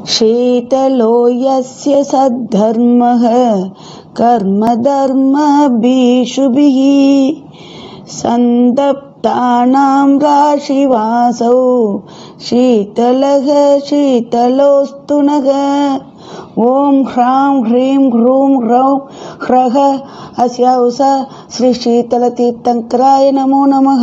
शीतलो यस्य सद्धर्मः कर्मधर्मभिषुभिः सन्तप्तानां राशिवासौ शीतलः शीतलोऽस्तु नः ॐ ह्रां ह्रीं ह्रूं ह्रौं ह्रः अस्याउस ஸ்ரீ நமோ நமக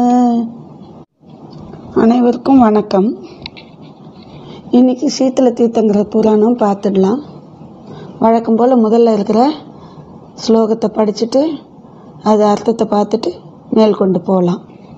அனைவருக்கும் வணக்கம் இன்னைக்கு சீத்தல தீர்த்தங்கிற புராணம் பார்த்துடலாம் வழக்கம் போல் முதல்ல இருக்கிற ஸ்லோகத்தை படிச்சுட்டு அது அர்த்தத்தை பார்த்துட்டு மேல் கொண்டு போகலாம்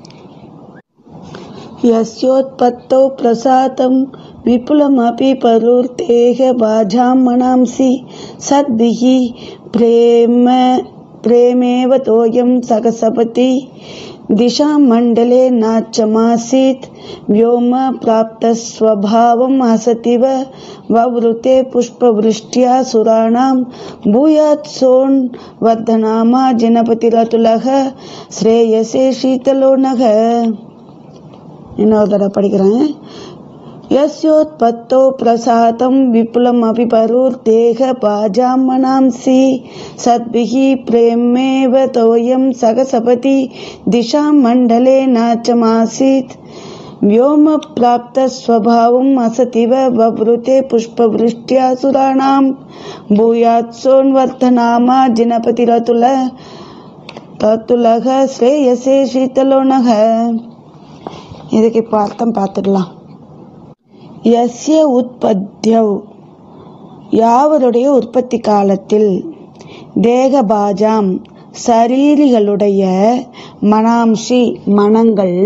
यस्योत्पत्तौ प्रसातं विपुलमपि परुर्तेह बाजां मनांसि सद्भिः प्रेम प्रेमेव तोयं सकसपति दिशां मण्डले नाच्यमासीत् व्योम प्राप्तस्वभावम् असतिव ववृते पुष्पवृष्ट्या सुराणां भूयात्सोन् वर्धनामा जिनपतिरतुलः श्रेयसे शीतलो नः இன்னொரு தடவை படிக்கிறேன் यस्योत्पत्तौ प्रसातं विपुलमपि परुर्देह पाजामनांसि सद्भिः प्रेमेव तोयं सगसपति दिशां मण्डले नाचमासीत् व्योमप्राप्तस्वभावम् असतिव ववृते पुष्पवृष्ट्या सुराणां भूयात्सोन्वर्धनामा जिनपतिरतुल ततुलः श्रेयसे शीतलोनः இதுக்கு இப்போ அர்த்தம் பார்த்துடலாம் எஸ்ய உற்பத்தியவ் யாவருடைய உற்பத்தி காலத்தில் தேகபாஜாம் சரீரிகளுடைய மனாம்சி மனங்கள்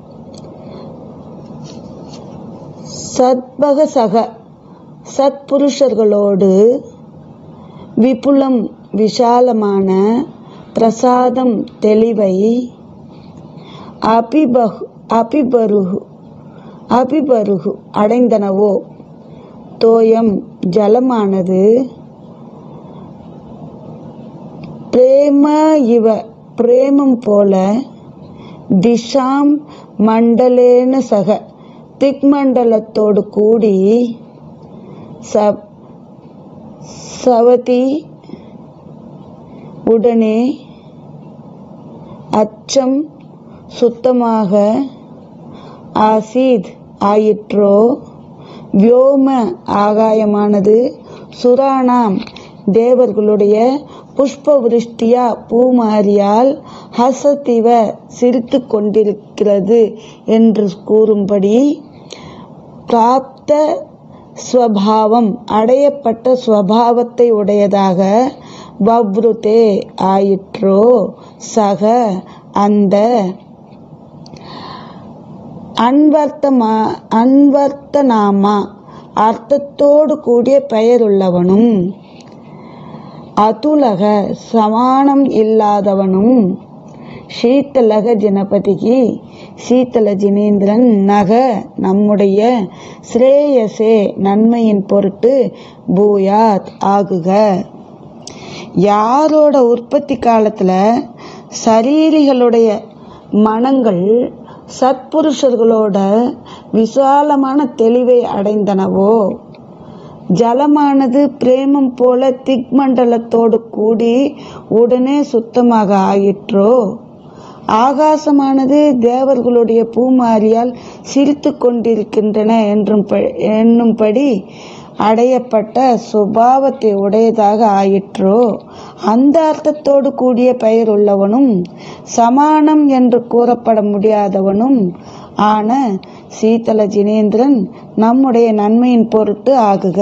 சத்பகசக சத்புருஷர்களோடு விபுலம் விஷாலமான பிரசாதம் தெளிவை அபிபகு அபிபருகு அபிபருகு அடைந்தனவோ தோயம் ஜலமானது பிரேம இவ பிரேமம் போல திஷாம் மண்டலேன சக திக்மண்டலத்தோடு கூடி ச சவதி உடனே அச்சம் சுத்தமாக ஆசீத் ஆயிற்றோ வியோம ஆகாயமானது சுராணாம் தேவர்களுடைய புஷ்ப விருஷ்டியா பூமாரியால் ஹசத்திவ சிரித்து கொண்டிருக்கிறது என்று கூறும்படி பிராப்த ஸ்வபாவம் அடையப்பட்ட ஸ்வபாவத்தை உடையதாக வவ்ருதே ஆயிற்றோ சக அந்த அன்வர்த்தமா அன்வர்த்தனாமா அர்த்தத்தோடு கூடிய பெயருள்ளவனும் அதுலக சமானம் இல்லாதவனும் சீத்தலக ஜனபதிக்கு சீத்தல ஜினேந்திரன் நக நம்முடைய ஸ்ரேயசே நன்மையின் பொருட்டு பூயாத் ஆகுக யாரோட உற்பத்தி காலத்துல சரீரிகளுடைய மனங்கள் சத்புருஷர்களோட விசாலமான தெளிவை அடைந்தனவோ ஜலமானது பிரேமம் போல திக்மண்டலத்தோடு கூடி உடனே சுத்தமாக ஆயிற்றோ ஆகாசமானது தேவர்களுடைய பூமாரியால் சிரித்து கொண்டிருக்கின்றன என்றும் என்னும்படி அடையப்பட்ட சுபாவத்தை உடையதாக ஆயிற்றோ அந்த அர்த்தத்தோடு கூடிய பெயர் உள்ளவனும் சமானம் என்று கூறப்பட முடியாதவனும் ஆன சீதல ஜினேந்திரன் நம்முடைய நன்மையின் பொருட்டு ஆகுக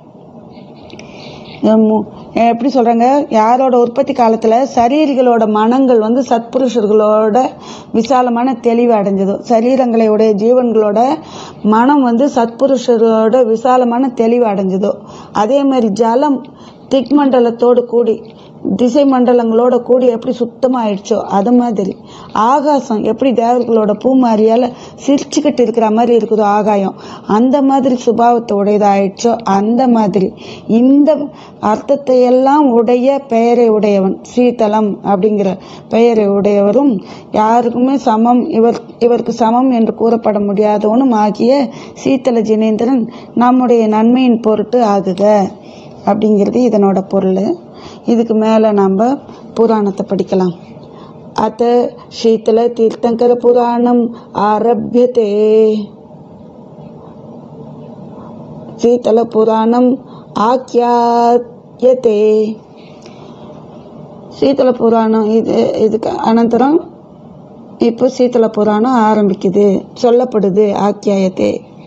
எப்படி சொல்றாங்க யாரோட உற்பத்தி காலத்துல சரீரிகளோட மனங்கள் வந்து சத்புருஷர்களோட விசாலமான தெளிவு அடைஞ்சதோ சரீரங்களை உடைய ஜீவன்களோட மனம் வந்து சத்புருஷரோட விசாலமான தெளிவு அடைஞ்சதோ அதே மாதிரி ஜலம் திக்மண்டலத்தோடு கூடி திசை மண்டலங்களோட கூடி எப்படி சுத்தமாயிடுச்சோ அது மாதிரி ஆகாசம் எப்படி தேவர்களோட பூமாரியால சிரிச்சுக்கிட்டு இருக்கிற மாதிரி இருக்குதோ ஆகாயம் அந்த மாதிரி சுபாவத்தை உடையதாயிடுச்சோ அந்த மாதிரி இந்த அர்த்தத்தை எல்லாம் உடைய பெயரை உடையவன் ஸ்ரீதலம் அப்படிங்கிற பெயரை உடையவரும் யாருக்குமே சமம் இவர் இவருக்கு சமம் என்று கூறப்பட முடியாதவனும் ஆகிய சீத்தல ஜினேந்திரன் நம்முடைய நன்மையின் பொருட்டு ஆகுக அப்படிங்கிறது இதனோட பொருள் இதுக்கு மேலே நம்ம புராணத்தை படிக்கலாம் அத்த शीतल तीर्थंकर पुराणम आरभ्यते शीतल पुराणम आख्यायते சீத்தல புராணம் இது இதுக்கு அனந்தரம் இப்போ சீத்தல புராணம் ஆரம்பிக்குது சொல்லப்படுது ஆக்கியாயத்தே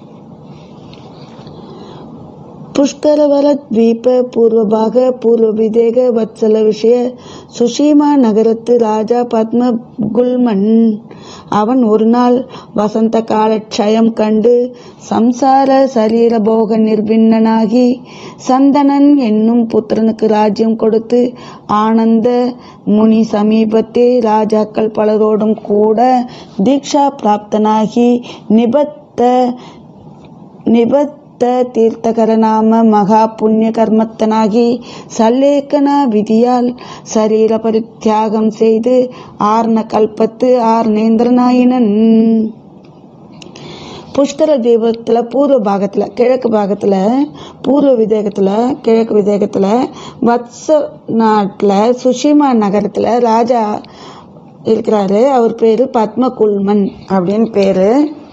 புஷ்கரவரத்வீப பூர்வபாக பூர்வவிதேக வத்சல விஷய சுஷீமா நகரத்து ராஜா பத்ம குல்மன் அவன் ஒரு நாள் வசந்த கால க்ஷயம் கண்டு சம்சார சரீர போக நிர்பின்னனாகி சந்தனன் என்னும் புத்திரனுக்கு ராஜ்யம் கொடுத்து ஆனந்த முனி சமீபத்தே ராஜாக்கள் பலரோடும் கூட தீக்ஷா பிராப்தனாகி நிபத்த நிபத்த தீர்த்தகர நாம மகா புண்ணிய கர்மத்தனாகி சல்லேக்கன விதியால் சரீர பரித்தியாகம் செய்து ஆர்ண கல்பத்து ஆர்ணேந்திரனாயினன் புஷ்கர தீபத்துல பூர்வ பாகத்துல கிழக்கு பாகத்துல பூர்வ விதேகத்துல கிழக்கு விதேகத்துல வத்ச நாட்டுல சுஷிமா நகரத்துல ராஜா இருக்கிறாரு அவர் பேரு பத்மகுல்மன் அப்படின்னு பேரு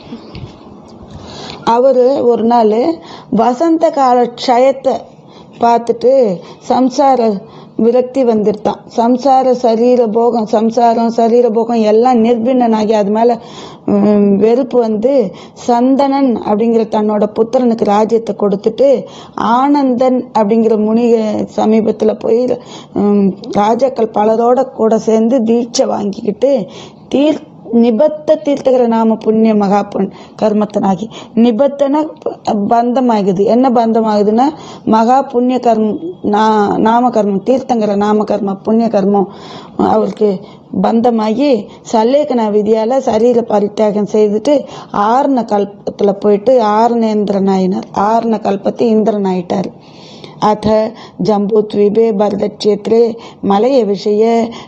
அவரு ஒரு நாள் வசந்த கால க்ஷயத்தை பார்த்துட்டு சம்சார விரக்தி வந்துருத்தான் சம்சார சரீர போகம் சம்சாரம் சரீர போகம் எல்லாம் நிர்பின்னனாகி அது மேல உம், வெறுப்பு வந்து சந்தனன் அப்படிங்கிற தன்னோட புத்திரனுக்கு ராஜ்யத்தை கொடுத்துட்டு ஆனந்தன் அப்படிங்கிற முனி சமீபத்துல போய் உம், ராஜாக்கள் பலரோட கூட சேர்ந்து தீட்சை வாங்கிக்கிட்டு தீர் நிபத்த தீர்த்தகர நாம புண்ணிய மகா புண் கர்மத்தனாகி நிபத்தன பந்தமாகுது என்ன பந்தமாகுதுன்னா மகா புண்ணிய கர்மம் நா- நாம கர்மம் தீர்த்தங்கர நாம கர்மம் புண்ணிய கர்மம் அவருக்கு பந்தமாகி சல்லேகன விதியால சரீர பரித்தியாகம் செய்துட்டு ஆர்ண கல்பத்துல போயிட்டு ஆர்ணேந்திரன் ஆயினார் ஆர்ண கல்பத்து இந்திரன் ஆயிட்டார் अथ जम्बूद्वीपे भरतक्षेत्रे मलयविषये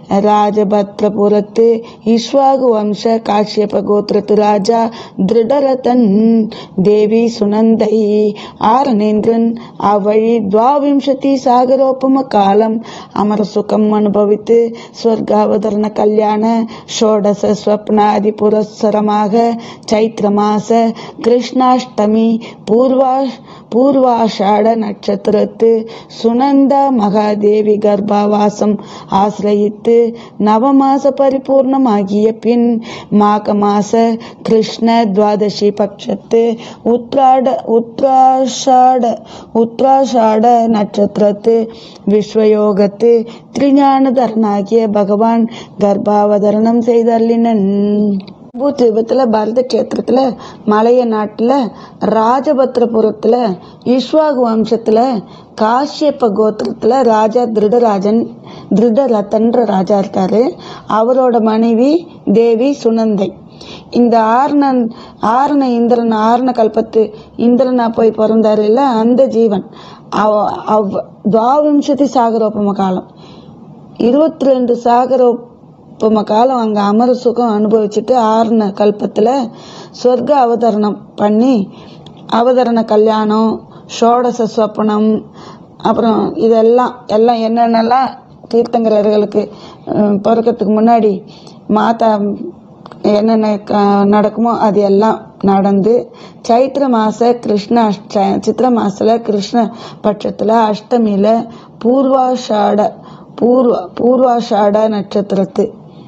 राजभद्रपुरत् इक्ष्वाकुवंश काश्यपगोत्रतु राजा दृढरतन् देवी सुनन्दै आरणेन्द्रन् अवழி द्वाविंशति सागरोपमकालम् अमरसुखम् अनुभवित् स्वर्गावतरण कल्याण षोडश स्वप्नादि पुरस्सरமாக चैत्रमास கிருஷ்ணாஷ்டமி பூர்வா பூர்வாஷாட நட்சத்திரத்து சுனந்தா மகாதேவி கர்ப்பவாசம் ஆசிரயித்து நவமாச பரிபூர்ணமாகிய பின் மாக மாச கிருஷ்ண துவாதசி பட்சத்து உத்ராட உத்ராஷாட உத்ராஷாட நட்சத்திரத்து விஸ்வயோகத்து திரிஞானதரனாகிய பகவான் கர்ப்பாவதரணம் செய்தள்ளினன் பூத்வீபத்துல பரத கஷேத்திரத்துல மலைய நாட்டுல ராஜபத்ரபுரத்துல ஈஸ்வாகு வம்சத்துல காஷ்யப்ப கோத்திரத்துல ராஜா திருடராஜன் திருடரதன்ற ராஜா இருக்காரு அவரோட மனைவி தேவி சுனந்தை இந்த ஆரணன் ஆரண இந்திரன் ஆரண கல்பத்து இந்திரனா போய் பிறந்தாரு இல்ல அந்த ஜீவன் அவ அவ் துவாவிம்சதி சாகரோபம காலம் இருபத்தி ரெண்டு சாகரோப்பம காலம் அங்க அமர சுகம் அனுபவிச்சுட்டு ஆறுன கல்பத்துல சொர்க்க அவதரணம் பண்ணி அவதரண கல்யாணம் ஷோடச சொப்பனம் அப்புறம் இதெல்லாம் எல்லாம் என்னென்னலாம் தீர்த்தங்கரர்களுக்கு அஹ், பிறக்கறதுக்கு முன்னாடி மாதா என்னென்ன க- நடக்குமோ அது எல்லாம் நடந்து சைத்திர மாச கிருஷ்ண அஷ்ட சித்திர மாசத்துல கிருஷ்ண பட்சத்துல அஷ்டமியில பூர்வாஷாட பூர்வ பூர்வாஷாட நட்சத்திரத்து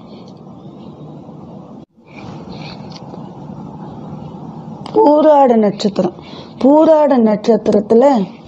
பூராட நட்சத்திரம் பூராட நட்சத்திரத்துல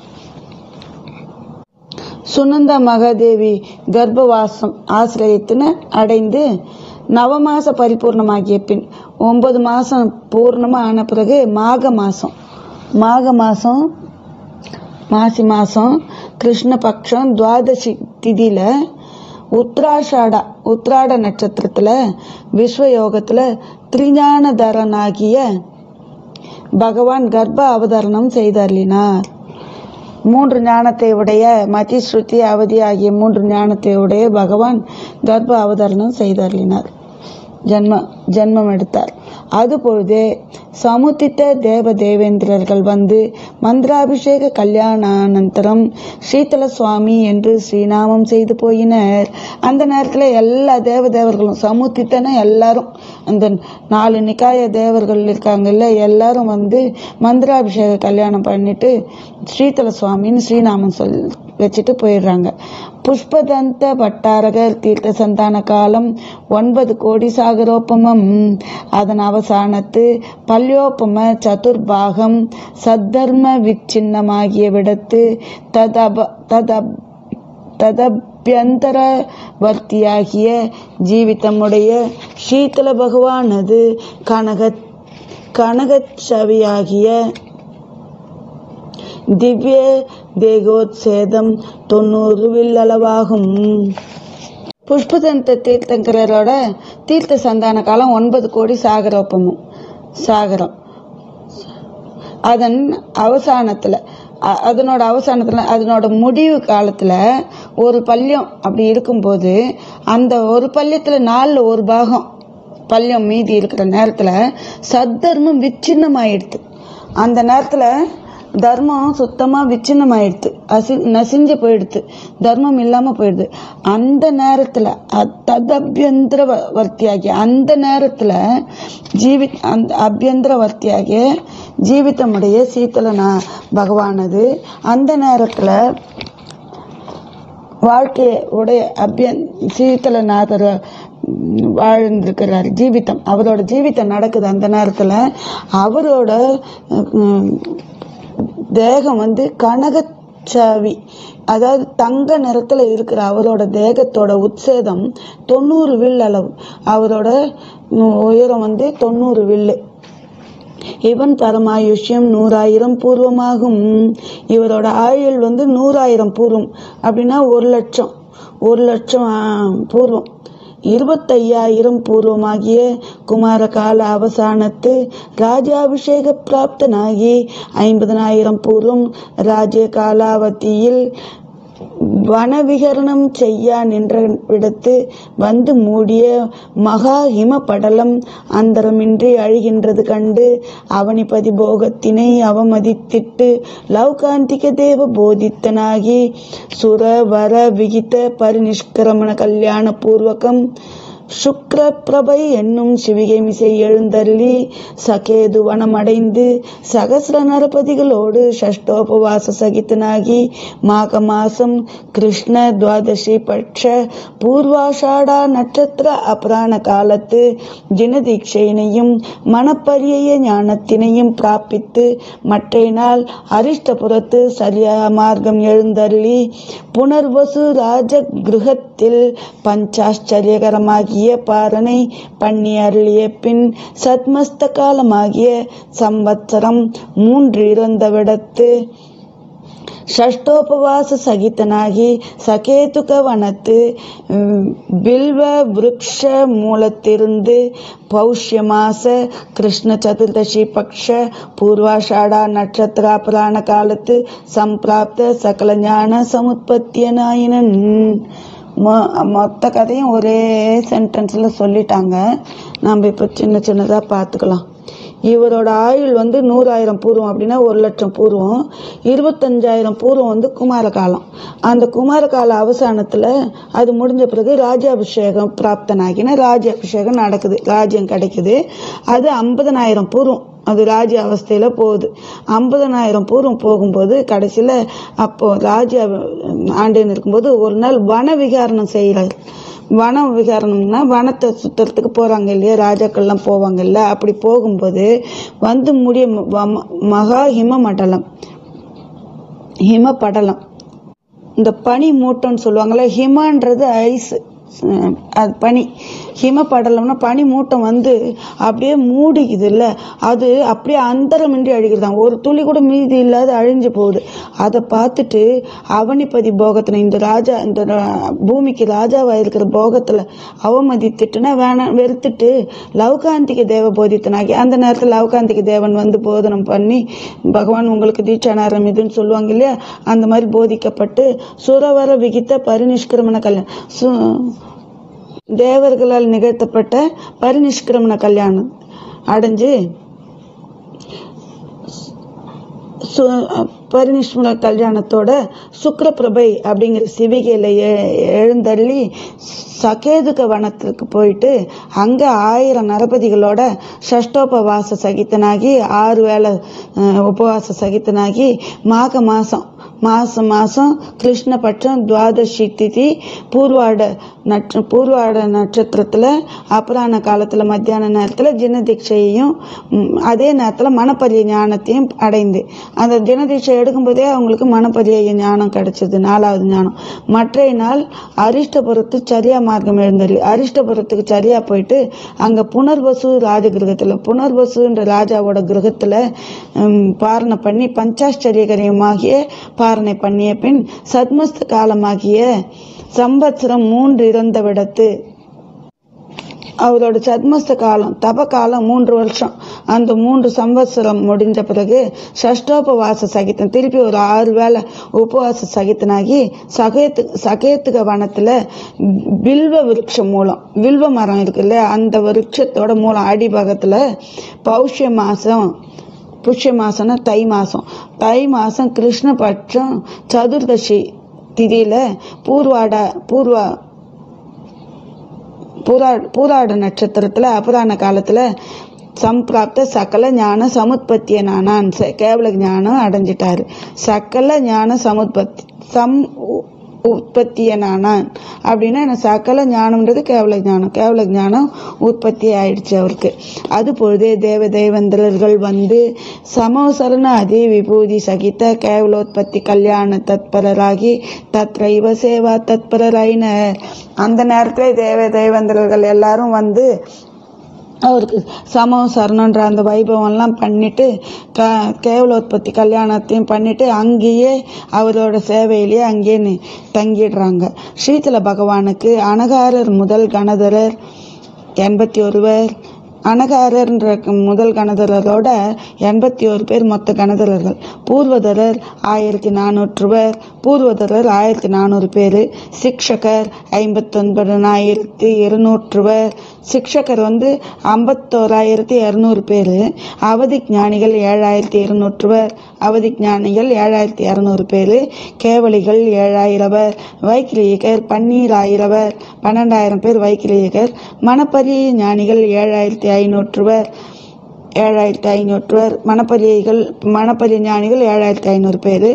சுனந்தா மகாதேவி கர்ப்பவாசம் ஆசிரியத்தின அடைந்து நவமாச பரிபூர்ணமாகிய பின் ஒன்பது மாசம் பூர்ணமா ஆன பிறகு மாக மாசம் மாக மாசம் மாசி மாசம் கிருஷ்ண பக்ஷம் துவாதசி திதியில உத்ராஷாடா உத்ராட நட்சத்திரத்துல விஸ்வயோகத்துல திரிஞானதரனாகிய பகவான் கர்ப்ப அவதரணம் செய்தருளினார் மூன்று ஞானத்தை உடைய மதி ஸ்ருதி அவதி ஆகிய மூன்று ஞானத்தை உடைய பகவான் கர்ப்ப அவதரணம் செய்தருளினார் ஜன்ம ஜன்மம் எடுத்தார் அதுபொழுதே சமுத்தித்த தேவ தேவேந்திரர்கள் வந்து மந்திராபிஷேக கல்யாணானந்தரம் ஸ்ரீதல சுவாமி என்று ஸ்ரீநாமம் செய்து போயினர் அந்த நேரத்தில் எல்லா தேவ தேவர்களும் சமுத்தித்தன எல்லாரும் அந்த நாலு நிக்காய தேவர்கள் இருக்காங்கல்ல எல்லாரும் வந்து மந்திராபிஷேக கல்யாணம் பண்ணிட்டு ஸ்ரீதல சுவாமின்னு ஸ்ரீநாமம் சொல் வச்சுட்டு போயிடுறாங்க புஷ்பதந்த பட்டாரகர் தீர்த்த சந்தான காலம் ஒன்பது கோடி சாகரோபமம் அதன் அவசானத்து பல்யோபம சதுர்பாகம் சத்தர்ம விச்சின்னமாகிய விடத்து ததப ததப் ததபியந்தரவர்த்தியாகிய ஜீவிதமுடைய ஸ்ரீதல பகவானது கனக கனகச்சவியாகிய திவ்ய தேகோத்சேதம் தொண்ணூறு வில்லளவாகும் புஷ்பதந்த தீர்த்தங்கரோட தீர்த்த சந்தான காலம் ஒன்பது கோடி சாகரோப்பமும் சாகரம் அதன் அவசானத்துல அ- அதனோட அவசானத்துல அதனோட முடிவு காலத்துல ஒரு பல்யம் அப்படி இருக்கும்போது அந்த ஒரு பல்யத்துல நாலுல ஒரு பாகம் பல்யம் மீதி இருக்கிற நேரத்துல சத்தர்மம் விச்சின்னமாயிடுது அந்த நேரத்துல தர்மம் சுத்தமா விச்சின்னமாயிடுது அசி நசிஞ்சு போயிடுது தர்மம் இல்லாம போயிடுது அந்த நேரத்துல அ- ததபியந்திர வ- வர்த்தியாகிய அந்த நேரத்துல ஜீவி அந்த அபியந்திர வர்த்தியாகிய ஜீவிதமுடைய சீத்தலனா பகவானது அந்த நேரத்துல வாழ்க்கைய உடைய அபியன் சீத்தலநாதர் ம், வாழ்ந்திருக்கிறார் ஜீவிதம் அவரோட ஜீவிதம் நடக்குது அந்த நேரத்துல அவரோட ம், தேகம் வந்து கனகச்சாவி அதாவது தங்க நிறத்துல இருக்கிற அவரோட தேகத்தோட உத்சேதம் தொண்ணூறு வில் அளவு அவரோட ம், உயரம் வந்து தொண்ணூறு வில்லு இவன் பரமாயுஷ்யம் நூறாயிரம் பூர்வமாகும் இவரோட ஆயுள் வந்து நூறாயிரம் பூர்வம் அப்படின்னா ஒரு லட்சம் ஒரு லட்சம் ஆ, பூர்வம் இருபத்தையாயிரம் பூர்வமாகிய குமார கால அவசானத்து ராஜாபிஷேக பிராப்தனாகி ஐம்பதனாயிரம் பூர்வம் ராஜ்ய காலாவதியில் வனவிகரணம் செய்யா நின்ற விடத்து வந்து மூடிய மகா ஹிம படலம் அந்தரமின்றி அழிகின்றது கண்டு அவனிபதி போகத்தினை அவமதித்திட்டு லௌகாந்திக தேவ போதித்தனாகி சுர வர விகித பரிநிஷ்கிரமண கல்யாண பூர்வகம் சுக்ர பிரபை என்னும் சிவிகை மிசை எழுந்தருளி சகேது வனமடைந்து சகசிர நரபதிகளோடு ஷஷ்டோபவாச சகித்தனாகி மாக மாசம் கிருஷ்ண துவாதசி பட்ச பூர்வாஷாடா நட்சத்திர அபராண காலத்து தினதீட்சையினையும் மனப்பரிய ஞானத்தினையும் பிராபித்து மற்றை நாள் அரிஷ்டபுரத்து சரியா மார்க்கம் எழுந்தருளி புனர்வசு ராஜ கிருஹத்தில் பஞ்சாச்சரியகரமாகிய பாரனை பண்ணி அருளிய பின் சத்மஸ்த காலமாகிய சம்பத்சரம் மூன்று இறந்தவிடத்து ஷஷ்டோபவாச சகிதனாகி சகேதுக வனத்து உம், பில்வ விருக்ஷ மூலத்திருந்து பௌஷ்ய மாச கிருஷ்ண சதுர்தசி பக்ஷ பூர்வாஷாடா நட்சத்திர புராண காலத்து சம்பிராப்த சகல ஞான சமுத்பத்தியனாயினன் மொ- மொத்த கதையும் ஒரே சென்டென்ஸ்ல சொல்லிட்டாங்க நம்ம இப்ப சின்ன சின்னதா பார்த்துக்கலாம் இவரோட ஆயுள் வந்து நூறாயிரம் பூர்வம் அப்படின்னா ஒரு லட்சம் பூர்வம் இருபத்தஞ்சாயிரம் பூர்வம் வந்து குமார காலம் அந்த குமார கால அவசானத்துல அது முடிஞ்ச பிறகு ராஜாபிஷேகம் பிராப்தனாகின ராஜாபிஷேகம் நடக்குது ராஜ்யம் கிடைக்குது அது ஐம்பதனாயிரம் பூர்வம் அது ராஜ அவஸ்தையில போகுது ஐம்பதனாயிரம் பூர்வம் போகும்போது கடைசியில அப்போ ராஜா ஆண்டியன் இருக்கும்போது ஒரு நாள் வன விகாரணம் செய்யறாரு வன விகாரணம்னா வனத்தை சுத்துறதுக்கு போறாங்க இல்லையா ராஜாக்கள்லாம் போவாங்க இல்ல அப்படி போகும்போது வந்து முடிய ம- மகா ஹிம மண்டலம் ஹிம படலம் இந்த பனி மூட்டம்னு சொல்லுவாங்கல்ல ஹிமான்றது ஐஸ் அஹ், அது பனி ஹிமப்படலம்னா பனி மூட்டம் வந்து அப்படியே மூடிக்குது இல்ல அது அப்படியே அந்தரமின்றி அழிக்கிறதாம் ஒரு துளி கூட மீதி இல்லாத அழிஞ்சு போகுது அதை பார்த்துட்டு அவனிப்பதி போகத்துல இந்த ராஜா இந்த ரா- பூமிக்கு ராஜாவா இருக்கிற போகத்துல அவமதித்துட்டுனா வேணாம் வெறுத்துட்டு லவ்காந்திக தேவ போதித்தனாகி அந்த நேரத்துல லவ்காந்திக தேவன் வந்து போதனம் பண்ணி பகவான் உங்களுக்கு தீட்சானாரம் இதுன்னு சொல்லுவாங்க இல்லையா அந்த மாதிரி போதிக்கப்பட்டு சுரவர விகித்த பரிநிஷ்கிரமண கல்யாணம் சு- தேவர்களால் நிகழ்த்தப்பட்ட பரிநிஷ்கிரமண கல்யாணம் அடைஞ்சு சு- பரிநிஷ்மல கல்யாணத்தோட சுக்ரபிரபை அப்படிங்கிற சிவிகையில எ- எழுந்தள்ளி சகேதுக வனத்துக்கு போயிட்டு அங்க ஆயிரம் நரபதிகளோட ஷஷ்டோபவாச சகித்தனாகி ஆறு வேளை அஹ், உபவாச சகித்தனாகி மாக மாசம் மாசம் மாசம் கிருஷ்ணபட்சம் துவாதசி திதி பூர்வாட நட்ச பூர்வாட நட்சத்திரத்துல அபராண காலத்துல மத்தியான நேரத்துல ஜினதீட்சையையும் ம், அதே நேரத்துல மனப்பரிய ஞானத்தையும் அடைந்து அந்த ஜினதீட்சை எடுக்கும்போதே அவங்களுக்கு மனப்பரிய ஞானம் கிடைச்சது நாலாவது ஞானம் மற்றைய நாள் அரிஷ்டபுரத்து சரியா மார்க்கம் எழுந்தது அரிஷ்டபுரத்துக்கு சரியா போயிட்டு அங்க புனர்வசு ராஜகிரகத்துல புனர்வசுன்ற ராஜாவோட கிரகத்துல ம், பாரணை பண்ணி பஞ்சாச்சரியகரியமாகிய பாரணை பண்ணிய பின் சத்மஸ்த காலமாகிய சம்பத்சரம் மூன்று இறந்த விடத்து அவரோட சத்மஸ்த காலம் தப காலம் மூன்று வருஷம் அந்த மூன்று சம்வத்சரம் முடிஞ்ச பிறகு ஷஷ்டோபவாச சகித்தன் திருப்பி ஒரு ஆறு வேளை உபவாச சகித்தனாகி சகேத்து சகேத்துக வனத்துல வில்வ விருட்சம் மூலம் வில்வ மரம் இருக்குல்ல அந்த விருட்சத்தோட மூலம் அடிபாகத்துல பௌஷ்ய மாசம் புஷ்ய மாசம்னா தை மாசம் தை மாசம் கிருஷ்ணபட்சம் சதுர்தசி திதியில பூர்வாட பூர்வா பூரா பூராட நட்சத்திரத்துல அபராண காலத்துல சம்பிராப்த சகல ஞான சமுத்பத்திய நானான் ச- கேவல ஞானம் அடைஞ்சிட்டாரு சகல ஞான சமுத்பத்தி சம் உ- உற்பத்திய நானான் அப்படின்னா என்ன சகல ஞானம்ன்றது கேவல ஞானம் கேவல ஞானம் உற்பத்தி ஆயிடுச்சு அவருக்கு அது பொழுதே தேவ தேவந்திரர்கள் வந்து சமோசரண அதி விபூதி சகித கேவலோத்பத்தி கல்யாண தத்பரராகி தத்ரைவ சேவா தத்பரராயினர் அந்த நேரத்துல தேவ தேவந்திரர்கள் எல்லாரும் வந்து அவருக்கு சமம் சரணன்ற அந்த வைபவம்லாம் பண்ணிட்டு க கேவலோத்பத்தி கல்யாணத்தையும் பண்ணிட்டு அங்கேயே அவரோட சேவையிலேயே அங்கேயே நி- தங்கிடுறாங்க ஸ்ரீதல பகவானுக்கு அனகாரர் முதல் கணதரர் எண்பத்தி ஒருவர் அனகாரர்ன்ற முதல் கணதரரோட எண்பத்தி ஒரு பேர் மொத்த கணதரர்கள் பூர்வதரர் ஆயிரத்தி நானூற்றுவர் பூர்வதரர் ஆயிரத்தி நானூறு பேர் சிக்ஷகர் ஐம்பத்தொன்பதாயிரத்தி இருநூற்றுவர் சிக்ஷகர் வந்து ஐம்பத்தோராயிரத்தி இரநூறு பேர் அவதி ஞானிகள் ஏழாயிரத்தி இருநூற்றுவர் அவதி ஞானிகள் ஏழாயிரத்தி இரநூறு பேர் கேவலிகள் ஏழாயிரவர் வைக்கிலியகர் பன்னீராயிரவர் பன்னெண்டாயிரம் பேர் வைக்கிலியகர் மணப்பரிய ஞானிகள் ஏழாயிரத்தி ஐநூற்றுவர் ஏழாயிரத்தி ஐநூற்றுவர் மணப்பரியைகள் மணப்பரிய ஞானிகள் ஏழாயிரத்தி ஐநூறு பேர்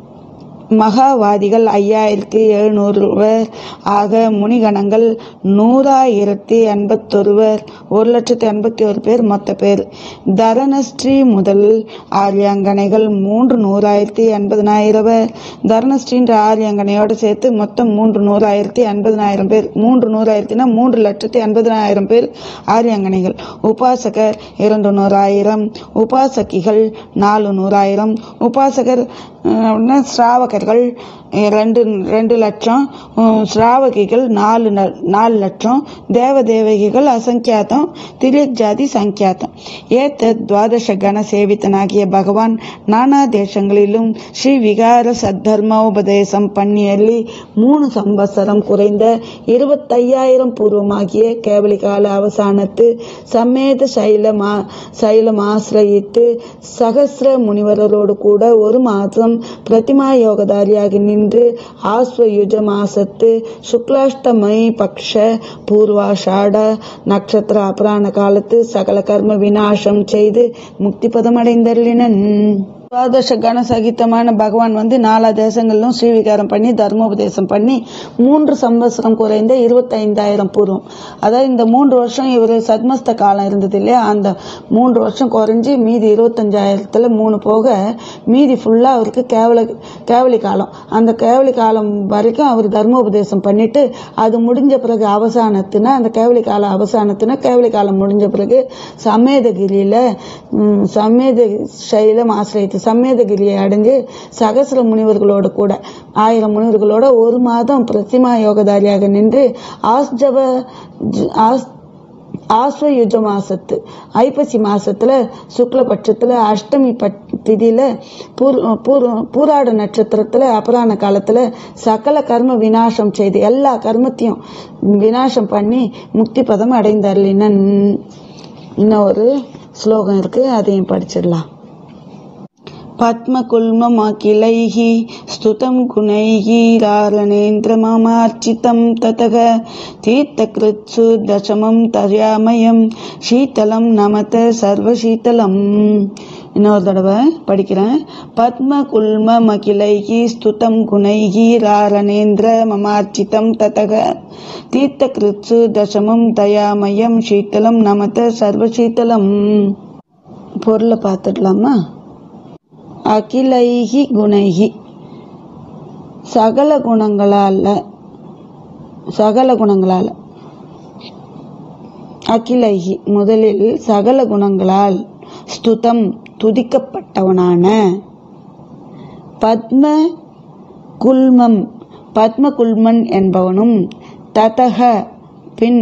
மகாவாதிகள் ஐயாயிரத்தி எழுநூறுவர் ஆக முனிகணங்கள் நூறாயிரத்தி எண்பத்தொருவர் ஒரு லட்சத்தி எண்பத்தி ஒரு பேர் மொத்த பேர் தரணஸ்ரீ முதல் ஆரியாங்கனைகள் மூன்று நூறாயிரத்தி எண்பதனாயிரவர் தரணஸ்ரீன்ற ஆரியாங்கனையோடு சேர்த்து மொத்தம் மூன்று நூறாயிரத்தி எண்பதனாயிரம் பேர் மூன்று நூறாயிரத்தினா மூன்று லட்சத்தி எண்பதனாயிரம் பேர் ஆரியாங்கனைகள் உபாசகர் இரண்டு நூறாயிரம் உபாசகிகள் நாலு நூறாயிரம் உபாசகர் அஹ், அப்படின்னா ஸ்ராவகர்கள் அஹ், ரெண்டு ரெண்டு லட்சம் அஹ், ஸ்ராவகிகள் நாலு ந- நாலு லட்சம் தேவதேவகிகள் அசங்கியாத்தம் திரியக் ஜாதி சங்கியாத்தம் ஏத்த துவாதச கண சேவித்தனாகிய பகவான் நானா தேசங்களிலும் ஸ்ரீ விகார சத்தர்மோபதேசம் பண்ணியள்ளி மூணு சம்பத்சரம் குறைந்த இருபத்தையாயிரம் பூர்வமாகிய கேவலி கால அவசானத்து சம்மேத சைலமா சைலம் ஆசிரயித்து சகசிர முனிவரோடு கூட ஒரு மாதம் பிரதிமா யோகதாரியாக நின்று ஆஸ்வயுஜ மாசத்து சுக்லாஷ்டமி பக்ஷ பூர்வாஷாட நட்சத்திர அபராண காலத்து சகல கர்ம விநாசம் செய்து முக்தி பதமடைந்தருளினன் துவாதச கண சகிதமான பகவான் வந்து நாலா தேசங்களிலும் ஸ்ரீவிகாரம் பண்ணி தர்மோபதேசம் பண்ணி மூன்று சம்பத்சரம் குறைந்த இருபத்தைந்தாயிரம் பூர்வம் அதாவது இந்த மூன்று வருஷம் இவர் சத்மஸ்த காலம் இருந்தது இல்லையா அந்த மூன்று வருஷம் குறைஞ்சி மீதி இருபத்தஞ்சாயிரத்துல மூணு போக மீதி ஃபுல்லா அவருக்கு கேவல கேவலி காலம் அந்த கேவலி காலம் வரைக்கும் அவர் தர்மோபதேசம் பண்ணிட்டு அது முடிஞ்ச பிறகு அவசானத்துனா அந்த கேவலி கால அவசானத்துனா கேவலி காலம் முடிஞ்ச பிறகு சமேதகிரியில ம், சமேத சைலம் ஆசிரியத்து சமேதகிரியை அடைஞ்சு சகசிர முனிவர்களோட கூட ஆயிரம் முனிவர்களோட ஒரு மாதம் பிரதிமா யோகதாரியாக நின்று ஆஸ்ஜவ ஜ- ஆஸ் ஆஸ்வயுஜ மாசத்து ஐப்பசி மாசத்துல சுக்லபட்சத்துல அஷ்டமி பட் திதியில பூர் பூர் பூராட நட்சத்திரத்துல அபராண காலத்துல சகல கர்ம விநாசம் செய்து எல்லா கர்மத்தையும் விநாசம் பண்ணி முக்தி பதம் அடைந்தார் இன்னும் இன்னும் ஒரு ஸ்லோகம் இருக்கு அதையும் படிச்சிடலாம் पद्मकुल्ममखिलैः स्तुतं गुणैः रारणेन्द्रममार्चितं ततः तीर्थकृत्सु दशमं तर्यामयं शीतलं नमत सर्वशीतलम् இன்னொரு தடவை படிக்கிறேன் பத்ம குல்ம மகிழைகி ஸ்துதம் குணைகி ராரணேந்திர மமார்ச்சிதம் ததக தீர்த்த கிருத்சு தசமம் தயாமயம் சீத்தலம் நமத சர்வசீத்தலம் பொருளை பார்த்துடலாமா அகிலைகி குணைகி சகல குணங்களால சகல குணங்களால் அகிலைகி முதலில் சகல குணங்களால் ஸ்துதம் துதிக்கப்பட்டவனான பத்ம குல்மம் பத்ம குல்மன் என்பவனும் ததக பின்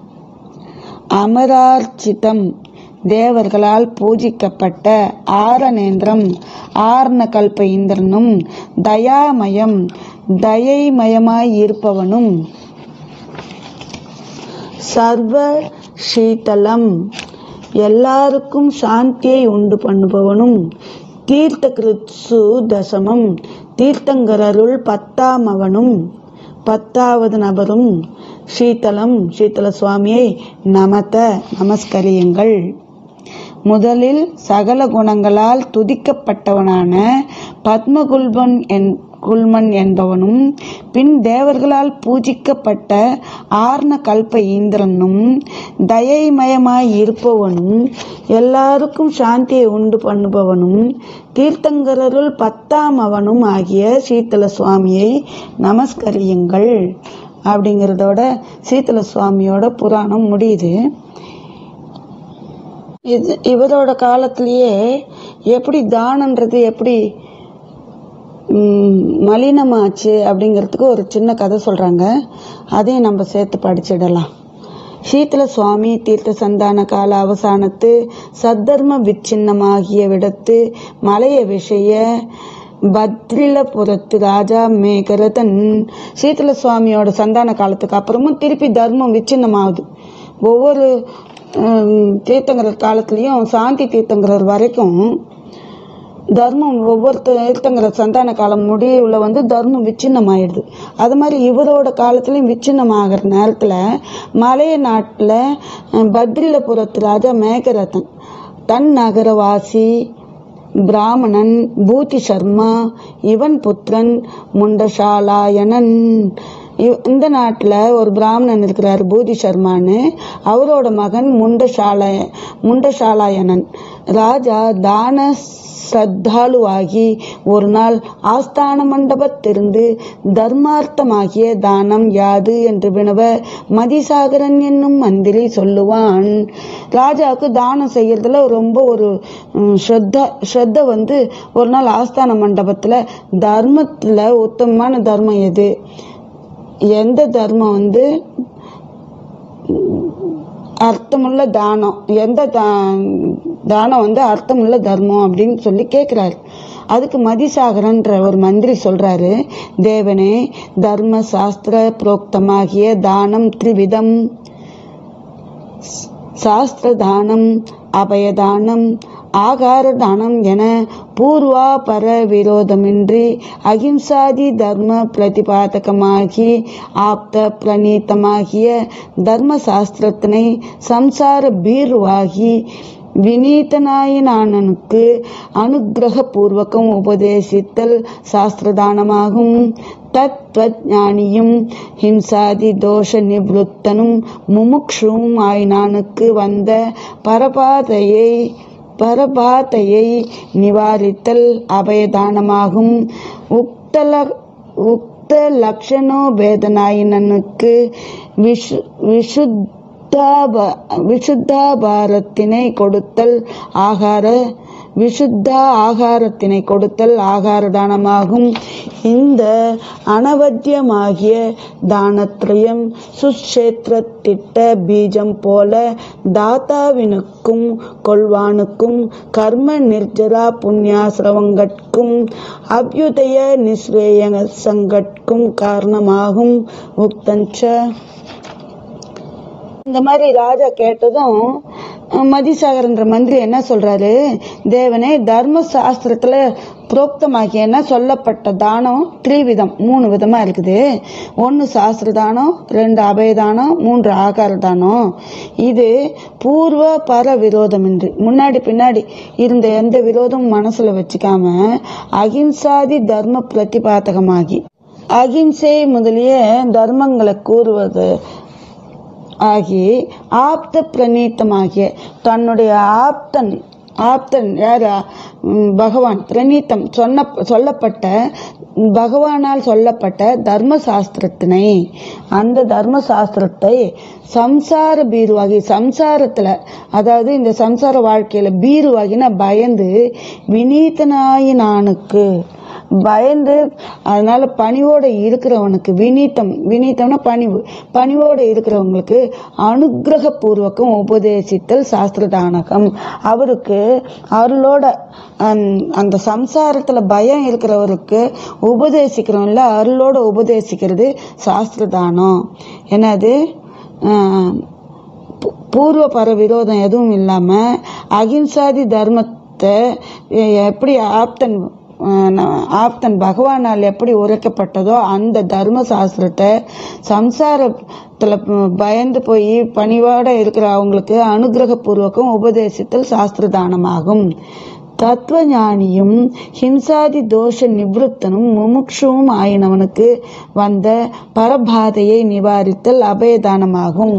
அமரார்ச்சிதம் தேவர்களால் பூஜிக்கப்பட்ட ஆரணேந்திரம் ஆர்ண கல்ப இந்திரனும் தயாமயம் தயைமயமாய் இருப்பவனும் சர்வ சீதலம் எல்லாருக்கும் சாந்தியை உண்டு பண்ணுபவனும் தீர்த்த கிருத்சு தசமம் தீர்த்தங்கரருள் பத்தாம் அவனும் பத்தாவது நபரும் சீதலம் சீதல சுவாமியை நமத நமஸ்கரியுங்கள் முதலில் சகல குணங்களால் துதிக்கப்பட்டவனான பத்மகுல்பன் என் குல்மன் என்பவனும் பின் தேவர்களால் பூஜிக்கப்பட்ட ஆர்ண கல்ப இந்திரனும் தயைமயமாய் இருப்பவனும் எல்லாருக்கும் சாந்தியை உண்டு பண்ணுபவனும் தீர்த்தங்கரருள் பத்தாம் அவனும் ஆகிய சீத்தல சுவாமியை நமஸ்கரியுங்கள் அப்படிங்கிறதோட சீத்தல சுவாமியோட புராணம் முடியுது இது இவரோட காலத்திலேயே எப்படி தானன்றது எப்படி ம், மலினமாச்சு அப்படிங்கிறதுக்கு ஒரு சின்ன கதை சொல்றாங்க அதையும் நம்ம சேர்த்து படிச்சிடலாம் சீத்தல சுவாமி தீர்த்த சந்தான கால அவசானத்து சத்தர்ம விச்சின்னமாகிய விடத்து மலைய விஷய பத்ரிலபுரத்து ராஜா மேகரதன் சீத்தல சுவாமியோட சந்தான காலத்துக்கு அப்புறமும் திருப்பி தர்மம் விச்சின்னமாகுது ஒவ்வொரு ஹம், தீர்த்தங்கரர் காலத்துலயும் சாந்தி தீர்த்தங்கரர் வரைக்கும் தர்மம் ஒவ்வொரு தீர்த்தங்கரர் சந்தான காலம் முடிவுல வந்து தர்மம் விச்சின்னம் ஆயிடுது அது மாதிரி இவரோட காலத்துலயும் விச்சின்னம் ஆகிற நேரத்துல மலைய நாட்டுல அஹ், பத்ரிலபுரத்து ராஜா மேகரதன் தன் நகரவாசி பிராமணன் பூதி சர்மா இவன் புத்திரன் முண்டசாலாயனன் இவ்- இந்த நாட்டுல ஒரு பிராமணன் இருக்கிறார் பூதி சர்மான்னு அவரோட மகன் முண்டசாலய முண்டசாலாயனன் ராஜா தான சத்தாலுவாகி ஒரு நாள் ஆஸ்தான மண்டபத்திலிருந்து தர்மார்த்தமாகிய தானம் யாது என்று வினவ மதிசாகரன் என்னும் மந்திரி சொல்லுவான் ராஜாவுக்கு தானம் செய்யறதுல ரொம்ப ஒரு ம், ஸ்ரத்தா ஸ்ரத்த வந்து ஒரு நாள் ஆஸ்தான மண்டபத்துல தர்மத்துல உத்தமமான தர்மம் எது எந்த தர்மம் வந்து அர்த்தமுள்ள தானம் எந்த தா- தானம் வந்து அர்த்தமுள்ள தர்மம் அப்படின்னு சொல்லி கேட்கிறாரு அதுக்கு மதிசாகரன்ற ஒரு மந்திரி சொல்றாரு தேவனே தர்ம சாஸ்திர புரோக்தமாகிய தானம் த்ரிவிதம் சாஸ்திர தானம் அபயதானம் ஆகார தானம் என பூர்வாபர விரோதமின்றி அகிம்சாதி தர்ம பிரதிபாதகமாகி ஆப்த பிரணீத்தமாகிய தர்ம சாஸ்திரத்தினை சம்சார பீர்வாகி வினீதனாயினானனுக்கு அனுக்கிரக பூர்வகம் உபதேசித்தல் சாஸ்திரதானமாகும் தத்வஞானியும் ஹிம்சாதி தோஷ நிவృத்தனும் முமுக்ஷுவும் ஆயினானுக்கு வந்த பரபாதையை பரபாதையை நிவாரித்தல் அபயதானமாகும் உக்தல உக்த லக்ஷணோபேதனாயினனுக்கு விஷு விஷுத்தாப விஷுத்தாபாரத்தினை கொடுத்தல் ஆகார விஷுத்த ஆகாரத்தினை கொடுத்தல் ஆகார தானமாகும் இந்த அனவத்தியமாகிய தானத்ரயம் சுஷேத்திரத்திட்ட பீஜம் போல தாத்தாவினுக்கும் கொள்வானுக்கும் கர்ம நிர்ஜரா புண்ணியாசிரவங்கட்கும் அபியுதய நிஸ்ரேய சங்கட்கும் காரணமாகும் உக்தஞ்ச இந்த மாதிரி ராஜா கேட்டதும் மதிசாகர்ன்ற மந்திரி என்ன சொல்றாரு தேவனே தர்ம சாஸ்திரத்துல புரோக்தமாகிய என்ன சொல்லப்பட்ட தானம் த்ரீவிதம் மூணு விதமா இருக்குது ஒன்னு சாஸ்திர தானம் ரெண்டு அபயதானம் மூன்று ஆகார தானம் இது பூர்வ பர விரோதமின்றி முன்னாடி பின்னாடி இருந்த எந்த விரோதமும் மனசுல வச்சுக்காம அகிம்சாதி தர்ம பிரதிபாதகமாகி அகிம்சை முதலிய தர்மங்களை கூறுவது ஆகி ஆப்த பிரணீத்தமாகிய தன்னுடைய ஆப்தன் ஆப்தன் யார் ம், பகவான் பிரணீத்தம் சொன்ன சொல்லப்பட்ட பகவானால் சொல்லப்பட்ட தர்ம சாஸ்திரத்தினை அந்த தர்ம சாஸ்திரத்தை சம்சார பீருவாகி சம்சாரத்துல அதாவது இந்த சம்சார வாழ்க்கையில பீருவாகினா பயந்து வினீதனாயினானுக்கு பயந்து அதனால பணிவோட இருக்கிறவனுக்கு வினீத்தம் வினீத்தம்னா பணிவு பணிவோட இருக்கிறவங்களுக்கு அனுக்கிரக பூர்வகம் உபதேசித்தல் சாஸ்திரதானகம் அவருக்கு அருளோட அந்த- அந்த சம்சாரத்துல பயம் இருக்கிறவருக்கு உபதேசிக்கிறோம்ல அருளோட உபதேசிக்கிறது சாஸ்திரதானம் என்னது ஆஹ், பூ- பூர்வ பர விரோதம் எதுவும் இல்லாம அகிம்சாதி தர்மத்தை எ- எப்படி ஆப்தன் அஹ், ந- ஆப்தன் பகவானால் எப்படி உரைக்கப்பட்டதோ அந்த தர்ம சாஸ்திரத்தை சம்சாரத்துல ப- பயந்து போய் பணிவோட இருக்கிற அவங்களுக்கு அனுகிரக பூர்வகம் உபதேசித்தல் சாஸ்திரதானமாகும் தத்துவஞானியும் ஹிம்சாதி தோஷ நிவృத்தனும் முமுட்சுவும் ஆயினவனுக்கு வந்த பரபாதையை நிவாரித்தல் அபயதானமாகும்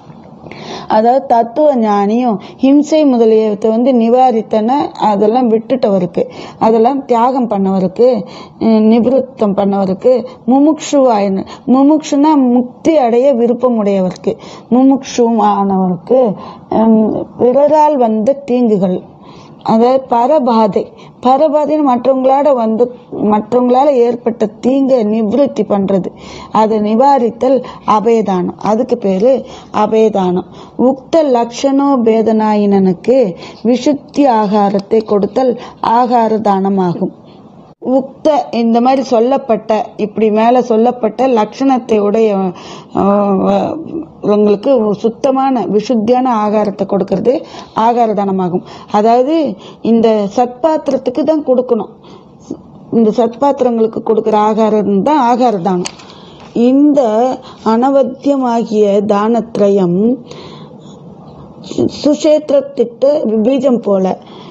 அதாவது தத்துவ ஞானியும் ஹிம்சை முதலியவற்றை வந்து நிவாரித்தன அதெல்லாம் விட்டுட்டவருக்கு அதெல்லாம் தியாகம் பண்ணவருக்கு அஹ், நிவృத்தம் பண்ணவருக்கு முமுக்ஷுவாயின முமுக்ஷுனா முக்தி அடைய விருப்பம் உடையவருக்கு முமுக்ஷுவும் ஆனவருக்கு ஹம், பிறரால் வந்த தீங்குகள் அதாவது பரபாதை பரபாதைன்னு மற்றவங்களோட வந்து மற்றவங்களால ஏற்பட்ட தீங்கை நிவೃத்தி பண்றது அதை நிவாரித்தல் அபயதானம் அதுக்கு பேரு அபயதானம் உக்த லக்ஷணோ பேதனாயினனுக்கு விசுத்தி ஆகாரத்தை கொடுத்தல் ஆகார தானமாகும் உக்த இந்த மாதிரி சொல்லப்பட்ட இப்படி மேல சொல்லப்பட்ட லட்சணத்தை உடைய அஹ், உங்களுக்கு சுத்தமான விசுத்தியான ஆகாரத்தை கொடுக்கறது ஆகார தானமாகும் அதாவது இந்த சத்பாத்திரத்துக்கு தான் கொடுக்கணும் இந்த சத்பாத்திரங்களுக்கு கொடுக்கிற ஆகாரம் தான் ஆகார தானம் இந்த அனவத்தியமாகிய தானத்ரயம் சுஷேத்திரத்திட்ட பீஜம் போல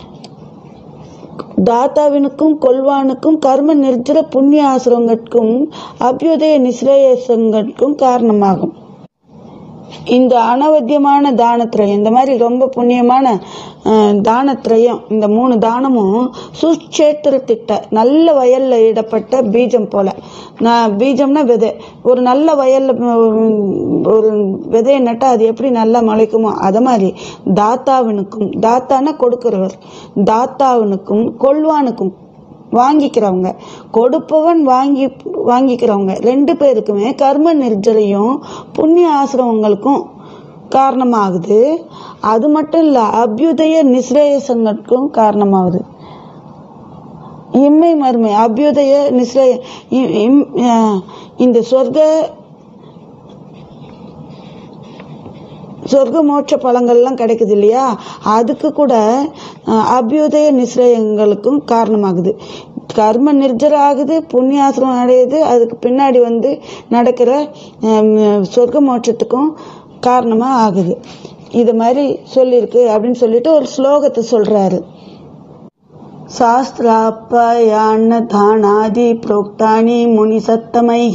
தாத்தாவினுக்கும் கொல்வானுக்கும் கர்ம நிர்ஜர புண்ணிய ஆசிரங்கட்கும் அபியுதய நிஸ்ரேயசங்கட்கும் காரணமாகும் இந்த அனவத்தியமான தானத்திரயம் இந்த மாதிரி ரொம்ப புண்ணியமான அஹ், தானத்திரயம் இந்த மூணு தானமும் சுட்சேத்திர திட்ட நல்ல வயல்ல இடப்பட்ட பீஜம் போல நான் பீஜம்னா விதை ஒரு நல்ல வயல்ல உம், ஒரு விதையை நட்டா அது எப்படி நல்லா முளைக்குமோ அத மாதிரி தாத்தாவினுக்கும் தாத்தானா கொடுக்கிறவர் தாத்தாவினுக்கும் கொல்வானுக்கும் வாங்கிக்கிறவங்க கொடுப்பவன் வாங்கி வாங்கிக்கிறவங்க ரெண்டு பேருக்குமே கர்ம நிர்ஜரையும் புண்ணிய ஆசிரமங்களுக்கும் காரணமாகுது அது மட்டும் இல்ல அபியுதய நிஸ்ரேயசங்களுக்கும் காரணமாகுது இம்மை மறுமை அபியுதய நிஸ்ரேய இ- இம்- அஹ் இந்த சொர்க்க சொர்க்க மோட்ச பழங்கள்லாம் கிடைக்குது இல்லையா அதுக்கு கூட அஹ், அபியுதய நிஸ்ரயங்களுக்கும் காரணமாகுது கர்ம நிர்ஜர ஆகுது புண்ணியாசிரமம் அடையுது அதுக்கு பின்னாடி வந்து நடக்கிற ஹம், சொர்க்க மோட்சத்துக்கும் காரணமா ஆகுது இது மாதிரி சொல்லியிருக்கு அப்படின்னு சொல்லிட்டு ஒரு ஸ்லோகத்தை சொல்றாரு शास्त्राप्यान्नदानादि प्रोक्तानि मुनिसत्तमैः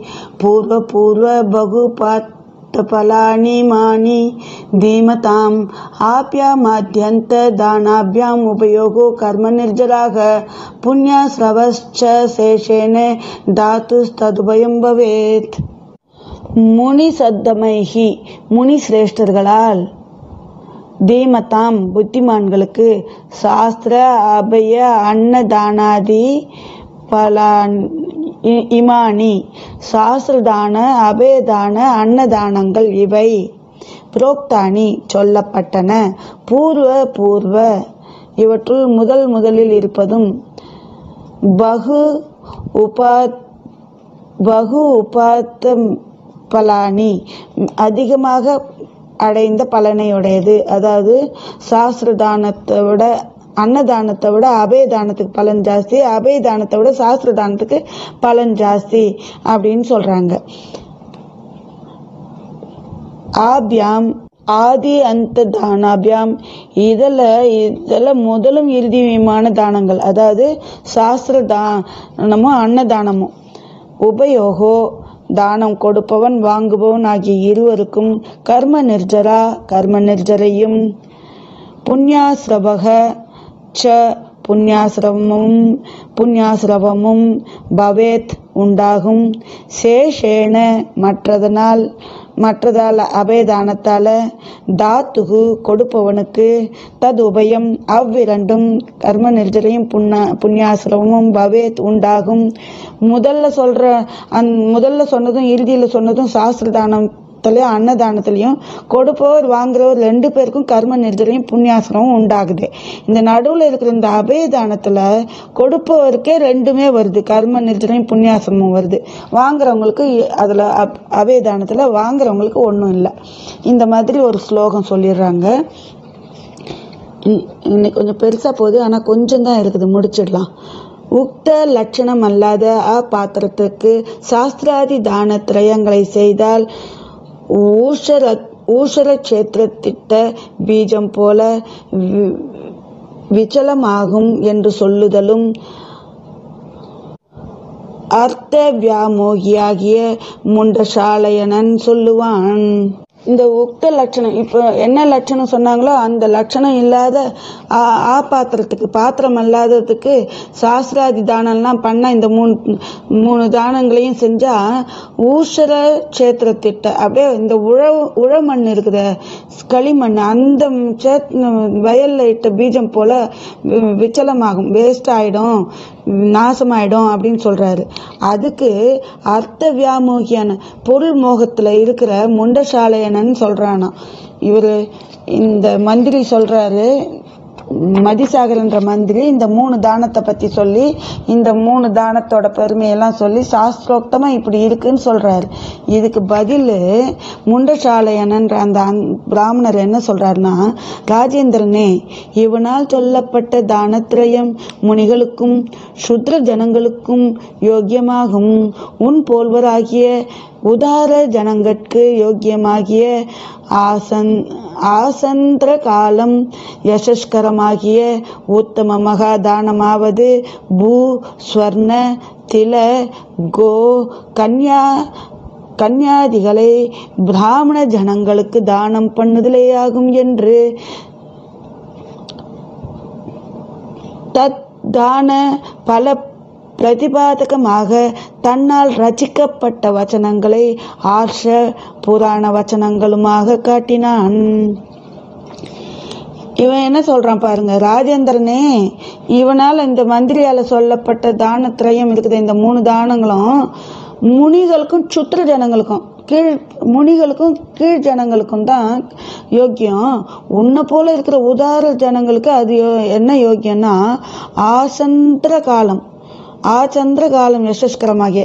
पूर्वपूर्वबहुपात्तफलानि मानि धीमताम् आप्यामाद्यन्तदानाभ्याम् उपयोगो कर्मनिर्जराः पुण्यस्रवश्च शेषेण धातुस्तदुभयं भवेत् முனி சத்தமைகி முனி சிரேஷ்டர்களால் தீமதாம் புத்திமான்களுக்கு சாஸ்திர அபய அன்னதானாதி பலான் இ- இமானி சாஸ்திரதான அபயதான அன்னதானங்கள் இவை புரோக்தானி சொல்லப்பட்டன பூர்வ பூர்வ இவற்றுள் முதல் முதலில் இருப்பதும் பகு உபா பகு உபாத்த பலானி அதிகமாக அடைந்த பலனையுடையது அதாவது சாஸ்திரதானத்தை விட அன்னதானத்தை விட அபயதானத்துக்கு பலன் ஜாஸ்தி அபயதானத்தை விட சாஸ்திரதானத்துக்கு பலன் ஜாஸ்தி அப்படின்னு சொல்றாங்க ஆபியாம் ஆதி அந்த தானாபியாம் இதில் இதில் முதலும் இறுதியுமான தானங்கள் அதாவது சாஸ்திர தானமும் அன்னதானமும் உபயோகோ தானம் கொடுப்பவன் வாங்குபவன் ஆகிய இருவருக்கும் கர்ம நிர்ஜரா கர்ம நிர்ஜரையும் புண்ணியாசிரவக ச புண்ணியாசிரவமும் புண்ணியாசிரவமும் பவேத் உண்டாகும் சேஷேன மற்றதனால் மற்றதால் அபயதானத்தால தாத்துகு கொடுப்பவனுக்கு தது உபயம் அவ்விரண்டும் கர்ம நிர்ஜரையும் புண்ண புண்ணியாசிரமமும் பவேத் உண்டாகும் முதல்ல சொல்ற அந் முதல்ல சொன்னதும் இறுதியில் சொன்னதும் சாஸ்திரதானத்திலையும் அன்னதானத்திலையும் கொடுப்பவர் வாங்குறவர் ரெண்டு பேருக்கும் கர்ம நிர்ஜரையும் புண்ணியாசிரமும் உண்டாகுது இந்த நடுவில் இருக்கிற இந்த அபயதானத்துல கொடுப்பவருக்கே ரெண்டுமே வருது கர்ம நிர்ஜரையும் புண்ணியாசிரமும் வருது வாங்குறவங்களுக்கு அதுல அப்- அபயதானத்துல வாங்குறவங்களுக்கு ஒன்றும் இல்லை இந்த மாதிரி ஒரு ஸ்லோகம் சொல்லிடுறாங்க இ- இன்னைக்கு கொஞ்சம் பெருசா போகுது ஆனா கொஞ்சம் தான் இருக்குது முடிச்சிடலாம் உக்த லட்சணம் அல்லாத அப்பாத்திரத்துக்கு சாஸ்திராதி தான திரயங்களை செய்தால் ஊஷர ஊஷர கஷேத்திரத்திட்ட பீஜம் போல வி- விச்சலமாகும் என்று சொல்லுதலும் அர்த்த வியாமோகியாகிய முண்டசாலையனன் சொல்லுவான் இந்த உக்த லட்சணம் இப்போ என்ன லட்சணம் சொன்னாங்களோ அந்த லட்சணம் இல்லாத ஆ- ஆ பாத்திரத்துக்கு பாத்திரம் அல்லாததுக்கு சாஸ்திராதி தானம்லாம் பண்ண இந்த மூணு மூணு தானங்களையும் செஞ்சா ஊஷர கஷேத்திரத்திட்ட அப்படியே இந்த உழவு உழமண் இருக்குது களிமண் அந்த சேத் வயல்ல இட்ட பீஜம் போல வி- விச்சலமாகும் வேஸ்ட் ஆயிடும் நாசமாயிடும் அப்படின்னு சொல்றாரு அதுக்கு அர்த்த வியாமோகியான பொருள் மோகத்துல இருக்கிற முண்டசாலையனன்னு சொல்றானா இவரு இந்த மந்திரி சொல்றாரு மதிசாகர்ன்ற மந்திரி இந்த மூணு தானத்தை பத்தி சொல்லி இந்த மூணு தானத்தோட பெருமையெல்லாம் சொல்லி சாஸ்திரோக்தமா இப்படி இருக்குன்னு சொல்றாரு இதுக்கு பதில் முண்டசாலையனன்ற அந்த அந்த பிராமணர் என்ன சொல்றாருன்னா ராஜேந்திரனே இவனால் சொல்லப்பட்ட தானத்திரயம் முனிகளுக்கும் சுத்ர ஜனங்களுக்கும் யோக்கியமாகும் உன் போல்வராகிய உதார ஜனங்கட்கு யோக்கியமாகிய ஆசன் ஆசந்திர காலம் யசஸ்கரமாகிய உத்தம மகாதானமாவது பூ ஸ்வர்ண தில கோ கன்யா கன்யாதிகளை பிராமண ஜனங்களுக்கு தானம் பண்ணுதலேயாகும் என்று தத் தான பல பிரதிபாதகமாக தன்னால் ரச்சிக்கப்பட்ட வச்சனங்களை ஆர்ஷ புராண வச்சனங்களுமாக காட்டினான் இவன் என்ன சொல்றான் பாருங்க ராஜேந்திரனே இவனால இந்த மந்திரியால சொல்லப்பட்ட தானத்திரயம் இருக்குது இந்த மூணு தானங்களும் முனிகளுக்கும் சுற்று ஜனங்களுக்கும் கீழ் முனிகளுக்கும் கீழ் ஜனங்களுக்கும் தான் யோக்கியம் உன்னை போல இருக்கிற உதார ஜனங்களுக்கு அது யோ- என்ன யோக்கியம்னா ஆசந்திர காலம் ஆச்சந்திர காலம் யசஸ்கரமாகிய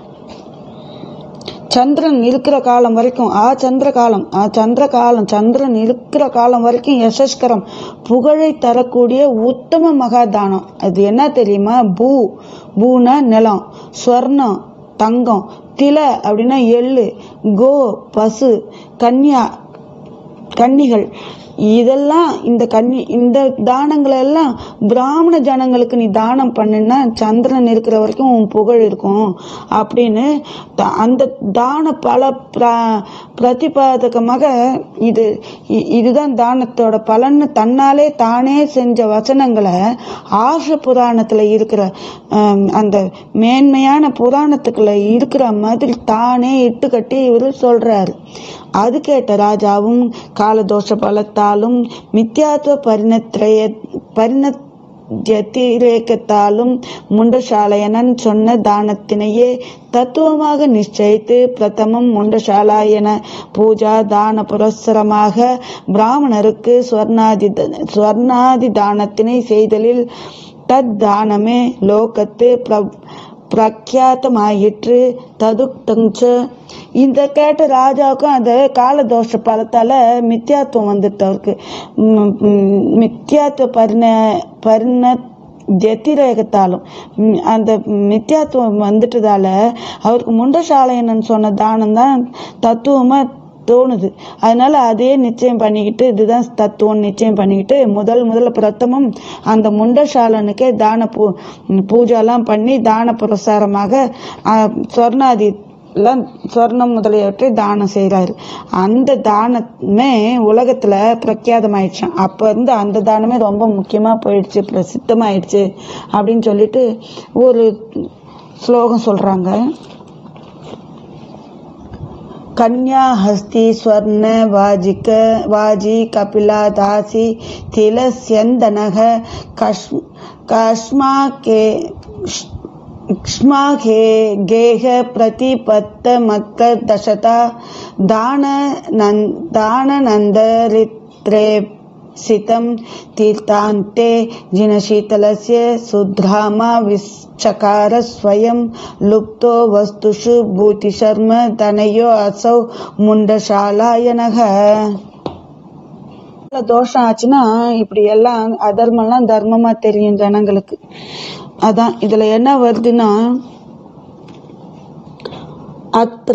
சந்திரன் இருக்கிற காலம் வரைக்கும் ஆ சந்திர காலம் ஆ சந்திர காலம் சந்திரன் இருக்கிற காலம் வரைக்கும் யசஸ்கரம் புகழை தரக்கூடிய உத்தம மகாதானம் அது என்ன தெரியுமா பூ பூனா நிலம் ஸ்வர்ணம் தங்கம் தில அப்படின்னா எள்ளு கோ பசு கன்யா கன்னிகள் இதெல்லாம் இந்த கன்னி இந்த தானங்களை எல்லாம் பிராமண ஜனங்களுக்கு நீ தானம் பண்ணுனா சந்திரன் இருக்கிற வரைக்கும் உன் புகழ் இருக்கும் அப்படின்னு த- அந்த தான பல பிர- பிரதிபாதகமாக இது இ- இதுதான் தானத்தோட பலன்னு தன்னாலே தானே செஞ்ச வசனங்களை ஆஷ புராணத்துல இருக்கிற ஆம், அந்த மேன்மையான புராணத்துக்குள்ள இருக்கிற மாதிரி தானே இட்டு கட்டி இவரு சொல்றாரு அது கேட்ட ராஜாவும் காலதோஷ பலத்தாலும் மித்யாத்துவ பரிணத்திரய பரிண ஜதிரேகத்தாலும் முண்டசாலையனன் சொன்ன தானத்தினையே தத்துவமாக நிச்சயித்து பிரதமம் முண்டசாலாயன பூஜா தான புரஸ்சரமாக பிராமணருக்கு ஸ்வர்ணாதி ஸ்வர்ணாதி தானத்தினை செய்தலில் தத் தானமே லோகத்து பிர பிரக்யாத்தமாயிற்று ததுக்தஞ்ச இந்த கேட்ட ராஜாவுக்கும் அந்த காலதோஷ பலத்தால மித்யாத்துவம் வந்துட்டு அவருக்கு ம், ம், மித்யாத்துவ பரிண பரிண ஜத்திரேகத்தாலும் ம், அந்த மித்யாத்துவம் வந்துட்டதால அவருக்கு முண்டசாலையனன் சொன்ன தானம் தான் தத்துவமா தோணுது அதனால அதே நிச்சயம் பண்ணிக்கிட்டு இதுதான் தத்துவம் நிச்சயம் பண்ணிக்கிட்டு முதல் முதல்ல பிரதமம் அந்த முண்டசாலனுக்கே தான பூ பூஜைலாம் பண்ணி தான பிரசாரமாக அஹ், சொர்ணாதி எல்லாம் சொர்ணம் முதலியவற்றை தானம் செய்கிறாரு அந்த தானமே உலகத்துல பிரఖ్యాதமாயிடுச்சான் அப்ப இருந்து அந்த தானமே ரொம்ப முக்கியமா போயிடுச்சு பிரசித்தமாயிடுச்சு அப்படின்னு சொல்லிட்டு ஒரு ஸ்லோகம் சொல்றாங்க कन्या हस्ति स्वर्ण वाजिक वाजी कपिला दासी तिलस्यन्दनः कश् कश्मा के क्ष्माघे गेह प्रतिपत्त मक्क दशता दान दाननन्दरित्रे सितं तीर्थान्ते जिनशीतलस्य सुध्रामा विश्चकार स्वयं लुप्तो वस्तुषु भूतिशर्म तनयो असौ मुण्डशालायनः தோஷம் ஆச்சுன்னா இப்படி எல்லாம் அதர்மம்லாம் தர்மமா தெரியும் ஜனங்களுக்கு அதான் இதுல என்ன வருதுன்னா அத்திர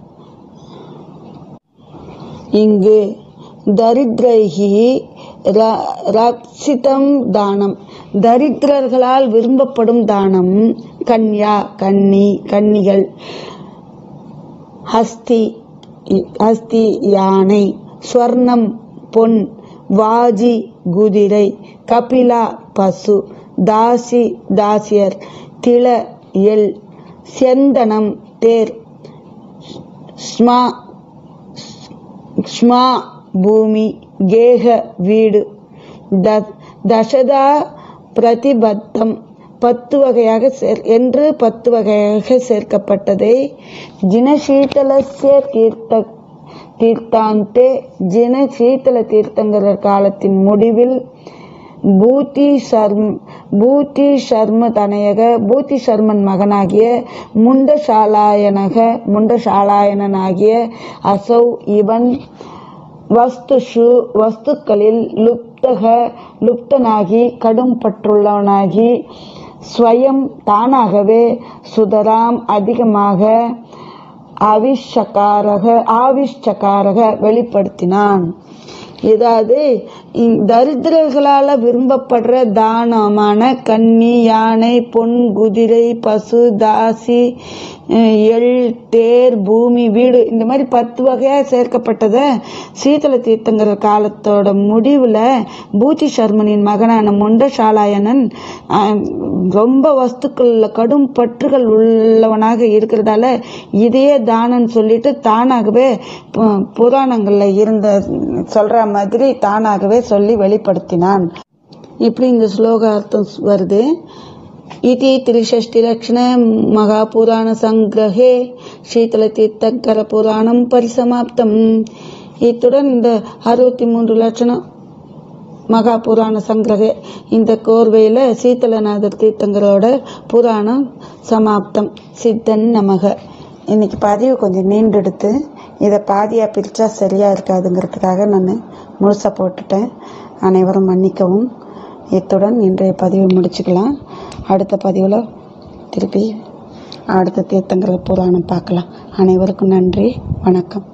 இங்கு தரித்ரைகி ர- ரப்சிதம் தானம் தரித்திரர்களால் விரும்பப்படும் தானம் கன்யா கன்னி கன்னிகள் ஹஸ்தி ஹஸ்தி யானை ஸ்வர்ணம் பொன் வாஜி குதிரை கபிலா பசு தாசி தாசியர் தில எல் செந்தனம் தேர் ஸ்மா ஸ்மா பூமி கேக வீடு த- தசதா பிரதிபத்தம் பத்து வகையாக சேர் என்று பத்து வகையாக சேர்க்கப்பட்டதை ஜினசீதலசிய தீர்த்த தீர்த்தாந்தே ஜின சீதல தீர்த்தங்கர காலத்தின் முடிவில் பூதி சர்ம் பூதி சர்ம தனயக பூதி சர்மன் மகனாகிய முண்டசாலாயனக முண்டசாலாயனனாகிய அசௌ இவன் வஸ்துஷு வஸ்துக்களில் லுப்தக லுப்தனாகி கடும் பற்றுள்ளவனாகி ஸ்வயம் தானாகவே சுதராம் அதிகமாக ஆவிஷக்காரக ஆவிஷ்சக்காரக வெளிப்படுத்தினான் இதாவது இ- தரித்திரர்களால விரும்பப்படுற தானமான கன்னி யானை பொன் குதிரை பசு தாசி அஹ், எள் தேர் பூமி வீடு இந்த மாதிரி பத்து வகையா சேர்க்கப்பட்டத சீதள தீர்த்தங்கிற காலத்தோட முடிவுல பூச்சி சர்மனின் மகனான முண்டசாலாயனன் அஹ், ரொம்ப வஸ்துக்கள்ல கடும் பற்றுகள் உள்ளவனாக இருக்கிறதால இதையே தானம்னு சொல்லிட்டு தானாகவே பு- புராணங்கள்ல இருந்த சொல்ற மாதிரி தானாகவே சொல்லி வெளிப்படுத்தினான் இப்படி இந்த ஸ்லோக அர்த்தம் வருது इति त्रिषष्टिलक्षण மகாபுராண சீதள தீர்த்தங்கர புராணம் பரிசமாப்தம் இத்துடன் இந்த அறுபத்தி மூன்று லட்சணம் மகா புராண சங்கிரக இந்த கோர்வையில் சீத்தலநாதர் தீர்த்தங்கரோட புராணம் சமாப்தம் சித்தன் நமக இன்னைக்கு பதிவு கொஞ்சம் நீண்டெடுத்து இதை பாதியாக பிரித்தா சரியாக இருக்காதுங்கிறதுக்காக நான் முழுசாக போட்டுட்டேன் அனைவரும் மன்னிக்கவும் இத்துடன் இன்றைய பதிவை முடிச்சுக்கலாம் அடுத்த பதிவில் திருப்பி அடுத்த தீர்த்தங்கர புராணம் பார்க்கலாம் அனைவருக்கும் நன்றி வணக்கம்